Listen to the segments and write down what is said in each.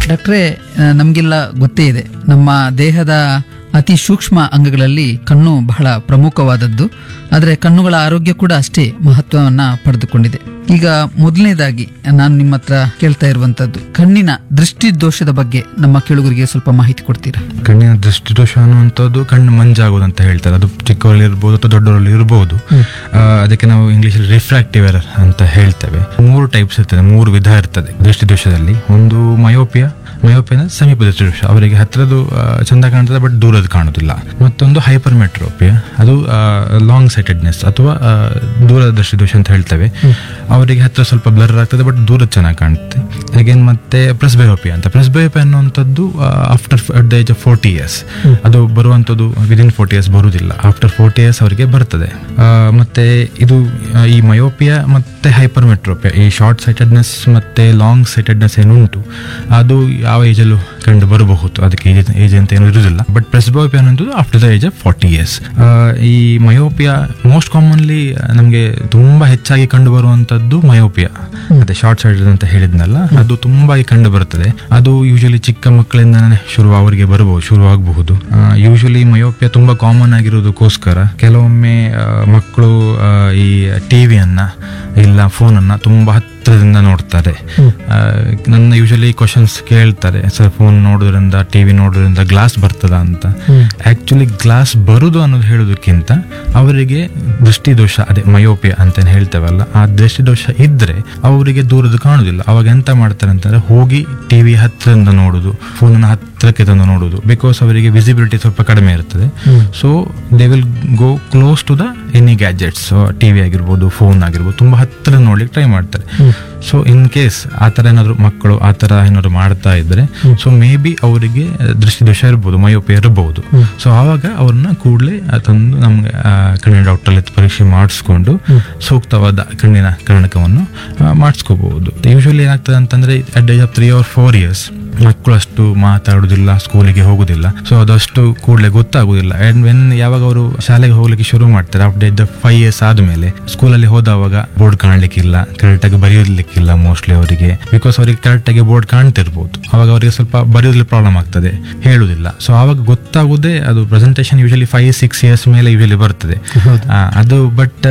ಡಾಕ್ಟ್ರೇ ಆ, ನಮಗೆಲ್ಲ ಗೊತ್ತೇ ಇದೆ ನಮ್ಮ ದೇಹದ ಅತಿ ಸೂಕ್ಷ್ಮ ಅಂಗಗಳಲ್ಲಿ ಕಣ್ಣು ಬಹಳ ಪ್ರಮುಖವಾದದ್ದು ಆದರೆ ಕಣ್ಣುಗಳ ಆರೋಗ್ಯ ಕೂಡ ಅಷ್ಟೇ ಮಹತ್ವವನ್ನ ಪಡೆದುಕೊಂಡಿದೆ ಈಗ ಮೊದಲನೇದಾಗಿ ನಾನು ನಿಮ್ಮ ಹತ್ರ ಕೇಳ್ತಾ ಇರುವಂತದ್ದು ಕಣ್ಣಿನ ದೃಷ್ಟಿ ದೋಷದ ಬಗ್ಗೆ ನಮ್ಮ ಕೇಳುಗರಿಗೆ ಸ್ವಲ್ಪ ಮಾಹಿತಿ ಕೊಡ್ತೀರಾ ಕಣ್ಣಿನ ದೃಷ್ಟಿದೋಷ ಅನ್ನುವಂಥದ್ದು ಕಣ್ಣು ಮಂಜಾಗೋದು ಅಂತ ಹೇಳ್ತಾರೆ ಅದು ಚಿಕ್ಕವರಲ್ಲಿ ಇರ್ಬೋದು ಅಥವಾ ದೊಡ್ಡವರಲ್ಲಿ ಇರ್ಬೋದು ಆ, ಅದಕ್ಕೆ ನಾವು ಇಂಗ್ಲಿಷಲ್ಲಿ ರಿಫ್ರಾಕ್ಟಿವ್ ಎರರ್ ಅಂತ ಹೇಳ್ತೇವೆ ಮೂರು ಟೈಪ್ಸ್ ಇರ್ತದೆ ಮೂರು ವಿಧ ಇರ್ತದೆ ದೃಷ್ಟಿದೋಷದಲ್ಲಿ ಒಂದು ಮಯೋಪಿಯಾ ಮಯೋಪಿಯಾ ಸಮೀಪ ದೃಷ್ಟಿದೋಷ ಅವರಿಗೆ ಹತ್ತಿರದು ಆ, ಚಂದ ಕಾಣ್ತದೆ ಬಟ್ ದೂರದ್ದು ಕಾಣುದಿಲ್ಲ ಮತ್ತೊಂದು ಹೈಪರ್ ಮೆಟ್ರೋಪಿಯಾ ಅದು ಲಾಂಗ್ ಸೈಟೆಡ್ನೆಸ್ ಅಥವಾ ಆ, ದೂರದ ದೃಷ್ಟಿದೋಷ ಅಂತ ಹೇಳ್ತೇವೆ ಅವರಿಗೆ ಹತ್ತಿರ ಸ್ವಲ್ಪ ಬ್ಲರ್ ಆಗ್ತದೆ ಬಟ್ ದೂರ ಚೆನ್ನಾಗಿ ಕಾಣುತ್ತೆ ಅಗೇನ್ ಮತ್ತೆ ಪ್ರೆಸ್ಬಯೋಪಿಯಾ ಅಂತ ಪ್ರೆಸ್ಬಯೋಪಿಯಾ ಅನ್ನುವಂಥದ್ದು after at the age of forty years ಅದು ಬರುವಂಥದ್ದು ವಿದಿನ್ ಫೋರ್ಟಿ ಇಯರ್ಸ್ ಬರುವುದಿಲ್ಲ ಆಫ್ಟರ್ ಫೋರ್ಟಿ ಇಯರ್ಸ್ ಅವರಿಗೆ ಬರ್ತದೆ ಆ, ಮತ್ತೆ ಇದು ಆ, ಈ ಮಯೋಪಿಯಾ ಮತ್ತೆ ಹೈಪರ್ ಮೆಟ್ರೋಪಿಯಾ ಈ ಶಾರ್ಟ್ ಸೈಟೆಡ್ನೆಸ್ ಮತ್ತೆ ಲಾಂಗ್ ಸೈಟೆಡ್ನೆಸ್ ಏನುಂಟು ಅದು ಯಾವ ಏಜಲ್ಲೂ ಕಂಡು ಬರಬಹುದು ಅದಕ್ಕೆ ಏಜ್ ಅಂತ ಏನು ಇರುವುದಿಲ್ಲ ಬಟ್ ಪ್ರೆಸ್ಬೋಪಿಯಾ ಅನ್ನೋದು after the age of forty years ಈ ಮಯೋಪಿಯಾ ಮೋಸ್ಟ್ ಕಾಮನ್ಲಿ ನಮಗೆ ತುಂಬಾ ಹೆಚ್ಚಾಗಿ ಕಂಡು ಬರುವಂತದ್ದು ಮಯೋಪಿಯಾ ಅದೇ ಶಾರ್ಟ್ ಸೈಟೆಡ್ ಅಂತ ಹೇಳಿದ್ನಲ್ಲ ಅದು ತುಂಬಾ ಕಂಡು ಬರುತ್ತದೆ ಅದು ಯೂಶಲಿ ಚಿಕ್ಕ ಮಕ್ಕಳಿಂದನೇ ಶುರು ಅವರಿಗೆ ಬರಬಹುದು ಶುರು ಆಗಬಹುದು ಯೂಶಲಿ ಮಯೋಪಿಯಾ ತುಂಬಾ ಕಾಮನ್ ಆಗಿರೋದಕ್ಕೋಸ್ಕರ ಕೆಲವೊಮ್ಮೆ ಆ, ಮಕ್ಕಳು ಆ, ಈ ಟಿವಿಯನ್ನ ಇಲ್ಲ ಫೋನನ್ನ ತುಂಬಾ ಹತ್ತಿರದಿಂದ ನೋಡ್ತಾರೆ ಆ, ನನ್ನ ಯೂಶಲಿ ಕ್ವಶನ್ಸ್ ಕೇಳ್ತಾರೆ ಸರ್ ಫೋನ್ ನೋಡೋದ್ರಿಂದ ಟಿವಿ ನೋಡೋದ್ರಿಂದ ಗ್ಲಾಸ್ ಬರ್ತದ ಅಂತ ಆಕ್ಚುಲಿ ಗ್ಲಾಸ್ ಬರುದು ಅನ್ನೋದು ಹೇಳೋದಕ್ಕಿಂತ ಅವರಿಗೆ ದೃಷ್ಟಿದೋಷ ಅದೇ ಮಯೋಪಿಯಾ ಅಂತ ಹೇಳ್ತೇವಲ್ಲ ಆ ದೃಷ್ಟಿದೋಷ ಇದ್ರೆ ಅವರಿಗೆ ದೂರದ್ದು ಕಾಣುದಿಲ್ಲ ಅವಾಗ ಎಂತ ಮಾಡ್ತಾರೆ ಅಂತಂದ್ರೆ ಹೋಗಿ ಟಿವಿ ಹತ್ತಿರದಿಂದ ನೋಡುದು ಫೋನನ್ನ ಹತ್ತಿರಕ್ಕೆ ತಂದು ನೋಡುದು ಬಿಕಾಸ್ ಅವರಿಗೆ ವಿಸಿಬಿಲಿಟಿ ಸ್ವಲ್ಪ ಕಡಿಮೆ ಇರ್ತದೆ so they will go close to the any gadgets TV ಆಗಿರ್ಬೋದು ಫೋನ್ ಆಗಿರ್ಬೋದು ತುಂಬಾ ಹತ್ತಿರ ನೋಡ್ಲಿಕ್ಕೆ ಟ್ರೈ ಮಾಡ್ತಾರೆ ಸೊ ಇನ್ ಕೇಸ್ ಆ ಥರ ಏನಾದ್ರು ಮಕ್ಕಳು ಆ ಥರ ಏನಾದ್ರು ಮಾಡ್ತಾ ಇದ್ರೆ ಸೊ ಮೇ ಬಿ ಅವರಿಗೆ ದೃಷ್ಟಿದೋಷ ಇರ್ಬೋದು ಮಯೋಪಿಯ ಇರಬಹುದು ಸೊ ಆವಾಗ ಅವ್ರನ್ನ ಕೂಡಲೇ ತಂದು ನಮ್ಗೆ ಆ, ಕಣ್ಣಿನ ಡಾಕ್ಟರ್ ಪರೀಕ್ಷೆ ಮಾಡಿಸ್ಕೊಂಡು ಸೂಕ್ತವಾದ ಕಣ್ಣಿನ ಕರ್ಣಕವನ್ನು ಮಾಡಿಸ್ಕೋಬಹುದು ಯೂಶಲಿ ಏನಾಗ್ತದೆ ಅಂತಂದ್ರೆ at age of three or four years ಮಕ್ಕಳು ಅಷ್ಟು ಮಾತಾಡುದಿಲ್ಲ ಸ್ಕೂಲಿಗೆ ಹೋಗುದಿಲ್ಲ ಸೊ ಅದಷ್ಟು ಕೂಡಲೇ ಗೊತ್ತಾಗುದಿಲ್ಲ ಅಂಡ್ ವೆನ್ ಯಾವಾಗ ಅವರು ಶಾಲೆಗೆ ಹೋಗ್ಲಿಕ್ಕೆ ಶುರು ಮಾಡ್ತಾರೆ ಆಫ್ಟರ್ ದ ಫೈವ್ ಇಯರ್ಸ್ ಆದ್ಮೇಲೆ ಸ್ಕೂಲಲ್ಲಿ ಹೋದವಾಗ ಬೋರ್ಡ್ ಕಾಣ್ಲಿಕ್ಕಿಲ್ಲ ಕರೆಕ್ಟ್ ಆಗಿ ಬರೆಯೋದ್ಲಿಕ್ಕಿಲ್ಲ ಮೋಸ್ಟ್ಲಿ ಅವರಿಗೆ ಬಿಕಾಸ್ ಅವರಿಗೆ ಕರೆಕ್ಟ್ ಆಗಿ ಬೋರ್ಡ್ ಕಾಣ್ತಿರ್ಬೋದು ಅವಾಗ ಅವರಿಗೆ ಸ್ವಲ್ಪ ಬರೆಯೋದ್ರಲ್ಲಿ ಪ್ರಾಬ್ಲಮ್ ಆಗ್ತದೆ ಹೇಳುದಿಲ್ಲ ಸೊ ಆವಾಗ ಗೊತ್ತಾಗುದೇ ಅದು presentation usually five six years ಮೇಲೆ ಯೂಶಲಿ ಬರ್ತದೆ ಆ, ಅದು ಬಟ್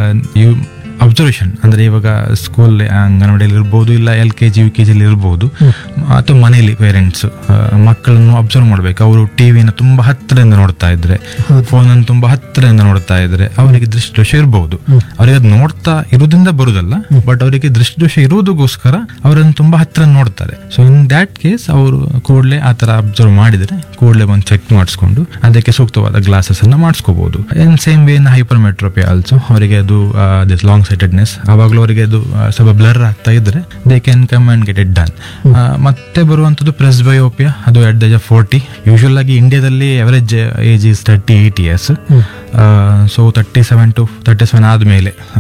ಯು ಅಬ್ಸರ್ವೇಷನ್ ಅಂದ್ರೆ ಇವಾಗ ಸ್ಕೂಲ್ ಅಂಗನವಾಡಿಯಲ್ಲಿ ಇರ್ಬೋದು ಇಲ್ಲ L K G U K ಜಿಲಿ ಇರ್ಬೋದು ಅಥವಾ ಮನೆಯಲ್ಲಿ ಪೇರೆಂಟ್ಸ್ ಮಕ್ಕಳನ್ನು ಅಬ್ಸರ್ವ್ ಮಾಡ್ಬೇಕು ಅವರು ಟಿವಿನ ತುಂಬಾ ಹತ್ತಿರದಿಂದ ನೋಡ್ತಾ ಇದ್ರೆ ಫೋನನ್ನು ತುಂಬಾ ಹತ್ತಿರದಿಂದ ನೋಡ್ತಾ ಇದ್ರೆ ಅವರಿಗೆ ದೃಷ್ಟಿದೋಷ ಇರಬಹುದು ಅವರಿಗೆ ಅದು ನೋಡ್ತಾ ಇರೋದ್ರಿಂದ ಬರುದಲ್ಲ ಬಟ್ ಅವರಿಗೆ ದೃಷ್ಟಿದೋಷ ಇರುವುದಕ್ಕೋಸ್ಕರ ಅವರನ್ನು ತುಂಬಾ ಹತ್ತಿರ ನೋಡ್ತಾರೆ ಸೊ ಇನ್ ದ್ಯಾಟ್ ಕೇಸ್ ಅವರು ಕೂಡಲೇ ಆ ತರ ಅಬ್ಸರ್ವ್ ಮಾಡಿದ್ರೆ ಕೂಡಲೇ ಬಂದು ಚೆಕ್ ಮಾಡಿಸ್ಕೊಂಡು ಅದಕ್ಕೆ ಸೂಕ್ತವಾದ ಗ್ಲಾಸಸ್ ಅನ್ನ ಮಾಡಿಸ್ಕೋಬಹುದು in same way in hypermetropia also ಅವರಿಗೆ ಅದು ದಿಸ್ ಲಾಂಗ್ ಸೈಟೆಡ್ನೆಸ್ ಆವಾಗಲೂ ಅವರಿಗೆ ಅದು ಆ, ಸ್ವಲ್ಪ ಬ್ಲರ್ ಆಗ್ತಾ ಇದ್ರೆ they can come and get it done ಮತ್ತೆ ಬರುವಂತದ್ದು ಪ್ರೆಸ್ಬಯೋಪಿಯಾ ಅದು at the age of forty usual ಆಗಿ ಇಂಡಿಯಾದಲ್ಲಿ average age is thirty eight years so thirty seven to thirty seven ಆದ್ಮೇಲೆ